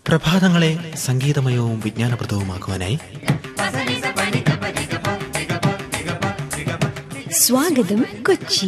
പ്രഭാതങ്ങളെ സംഗീതമയവും വിജ്ഞാനപ്രദവുമാക്കുവാനായി സ്വാഗതം കൊച്ചി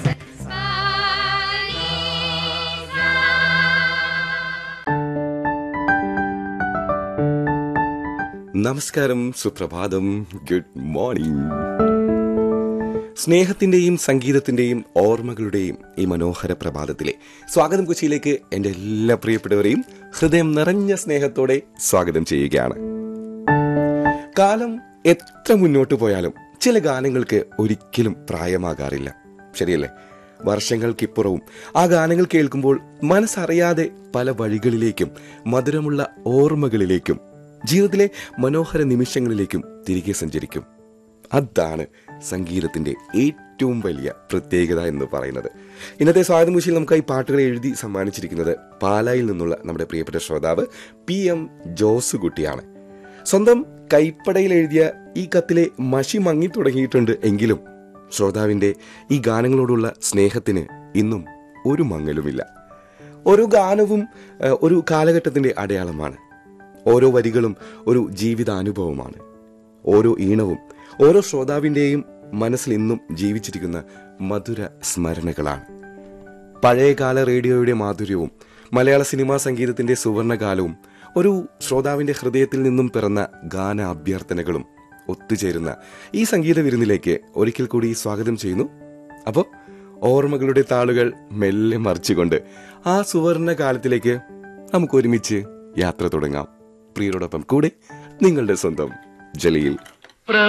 നമസ്കാരം സുപ്രഭാതം ഗുഡ് മോർണിംഗ് സ്നേഹത്തിന്റെയും സംഗീതത്തിന്റെയും ഓർമ്മകളുടെയും ഈ മനോഹര പ്രഭാതത്തിലെ സ്വാഗതം കൊച്ചിയിലേക്ക് എന്റെ എല്ലാ പ്രിയപ്പെട്ടവരെയും ഹൃദയം നിറഞ്ഞ സ്നേഹത്തോടെ സ്വാഗതം ചെയ്യുകയാണ് കാലം എത്ര മുന്നോട്ട് പോയാലും ചില ഗാനങ്ങൾക്ക് ഒരിക്കലും പ്രായമാകാറില്ല ശരിയല്ലേ വർഷങ്ങൾക്കിപ്പുറവും ആ ഗാനങ്ങൾ കേൾക്കുമ്പോൾ മനസ്സറിയാതെ പല വഴികളിലേക്കും മധുരമുള്ള ഓർമ്മകളിലേക്കും ജീവിതത്തിലെ മനോഹര നിമിഷങ്ങളിലേക്കും തിരികെ സഞ്ചരിക്കും അതാണ് സംഗീതത്തിന്റെ ഏറ്റവും വലിയ പ്രത്യേകത എന്ന് പറയുന്നത് ഇന്നത്തെ സ്വാഗതമുശിയിൽ നമുക്ക് ഈ പാട്ടുകൾ എഴുതി സമ്മാനിച്ചിരിക്കുന്നത് പാലായിൽ നിന്നുള്ള നമ്മുടെ പ്രിയപ്പെട്ട ശ്രോതാവ് പി എം ജോസുകുട്ടിയാണ് സ്വന്തം കൈപ്പടയിൽ എഴുതിയ ഈ കത്തിലെ മഷി മങ്ങി തുടങ്ങിയിട്ടുണ്ട് എങ്കിലും ശ്രോതാവിന്റെ ഈ ഗാനങ്ങളോടുള്ള സ്നേഹത്തിന് ഇന്നും ഒരു മങ്ങലുമില്ല ഓരോ ഗാനവും ഏഹ്, ഒരു കാലഘട്ടത്തിന്റെ അടയാളമാണ് ഓരോ വരികളും ഒരു ജീവിതാനുഭവമാണ് ഓരോ ഈണവും ഓരോ ശ്രോതാവിന്റെയും മനസ്സിൽ ഇന്നും ജീവിച്ചിരിക്കുന്ന മധുര സ്മരണകളാണ് പഴയകാല റേഡിയോയുടെ മാധുര്യവും മലയാള സിനിമാ സംഗീതത്തിന്റെ സുവർണകാലവും ഒരു ശ്രോതാവിന്റെ ഹൃദയത്തിൽ നിന്നും പിറന്ന ഗാന അഭ്യർത്ഥനകളും ഒത്തുചേരുന്ന ഈ സംഗീത വിരുന്നിലേക്ക് ഒരിക്കൽ കൂടി സ്വാഗതം ചെയ്യുന്നു അപ്പോൾ ഓർമ്മകളുടെ താളുകൾ മെല്ലെ മറിച്ചുകൊണ്ട് ആ സുവർണ കാലത്തിലേക്ക് നമുക്ക് ഒരുമിച്ച് യാത്ര തുടങ്ങാം പ്രിയരോടൊപ്പം കൂടെ നിങ്ങളുടെ സ്വന്തം ജലീൽ